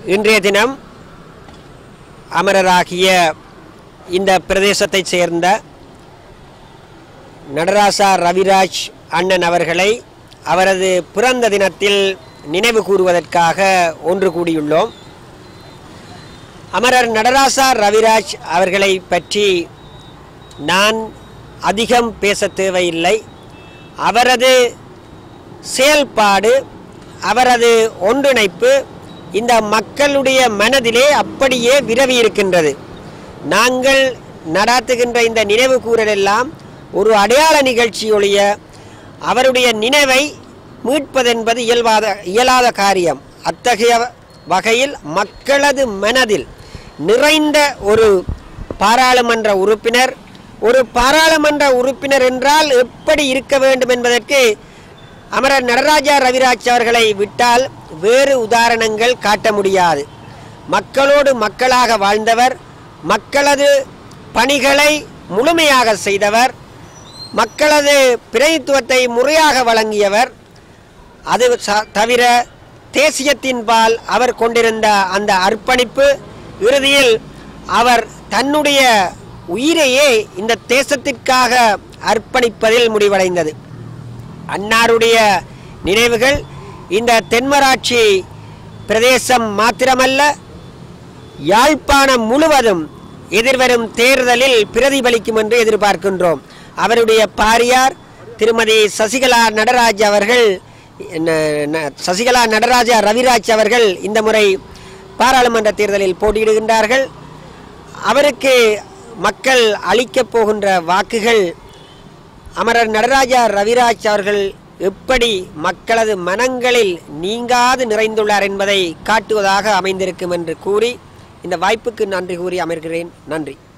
இன்றைய தினம் அமரராகிய இந்த பிரதேசத்தைச் சேர்ந்த நடராசா ரவிராஜ் அண்ணன் அவர்களை அவரது பிறந்த தினத்தில் நினைவு கூறுவதற்காக ஒன்று கூடியுள்ளோம் அமரர் நடராசா ரவிராஜ் அவர்களை பற்றி நான் அதிகம் பேச தேவையில்லை அவரது செயல்பாடு அவரது ஒன்றிணைப்பு இந்த மக்களுடைய மனதிலே அப்படியே விரவி இருக்கின்றது நாங்கள் நடாத்துகின்ற இந்த நினைவு கூறல் எல்லாம் ஒரு அடையாள நிகழ்ச்சி ஒழிய அவருடைய நினைவை மீட்பதென்பது இயல்பாத இயலாத காரியம் அத்தகைய வகையில் மக்களது மனதில் நிறைந்த ஒரு பாராளுமன்ற உறுப்பினர் ஒரு பாராளுமன்ற உறுப்பினர் என்றால் எப்படி இருக்க வேண்டும் என்பதற்கு அமரர் நடராஜா ரவிராஜ் அவர்களை விட்டால் வேறு உதாரணங்கள் காட்ட முடியாது மக்களோடு மக்களாக வாழ்ந்தவர் மக்களது பணிகளை முழுமையாக செய்தவர் மக்களது பிரதித்துவத்தை முறையாக வழங்கியவர் அது ச- தவிர தேசியத்தின்பால் அவர் கொண்டிருந்த அந்த அர்ப்பணிப்பு இறுதியில் அவர் தன்னுடைய உயிரையே இந்த தேசத்திற்காக அர்ப்பணிப்பதில் முடிவடைந்தது அன்னாருடைய நினைவுகள் இந்த தென்மராட்சி பிரதேசம் மாத்திரமல்ல யாழ்ப்பாணம் முழுவதும் எதிர்வரும் தேர்தலில் பிரதிபலிக்கும் என்று எதிர்பார்க்கின்றோம் அவருடைய பாரியார் திருமதி சசிகலா நடராஜ் அவர்கள் ந- ந- சசிகலா நடராஜா ரவிராஜ் அவர்கள் இந்த முறை பாராளுமன்ற தேர்தலில் போட்டியிடுகின்றார்கள் அவருக்கு மக்கள் அளிக்கப் போகின்ற வாக்குகள் அமரர் நடராஜா ரவிராஜ் அவர்கள் எப்படி மக்களது மனங்களில் நீங்காது நிறைந்துள்ளார் என்பதை காட்டுவதாக அமைந்திருக்கும் என்று கூறி இந்த வாய்ப்புக்கு நன்றி கூறி அமர்கிறேன் நன்றி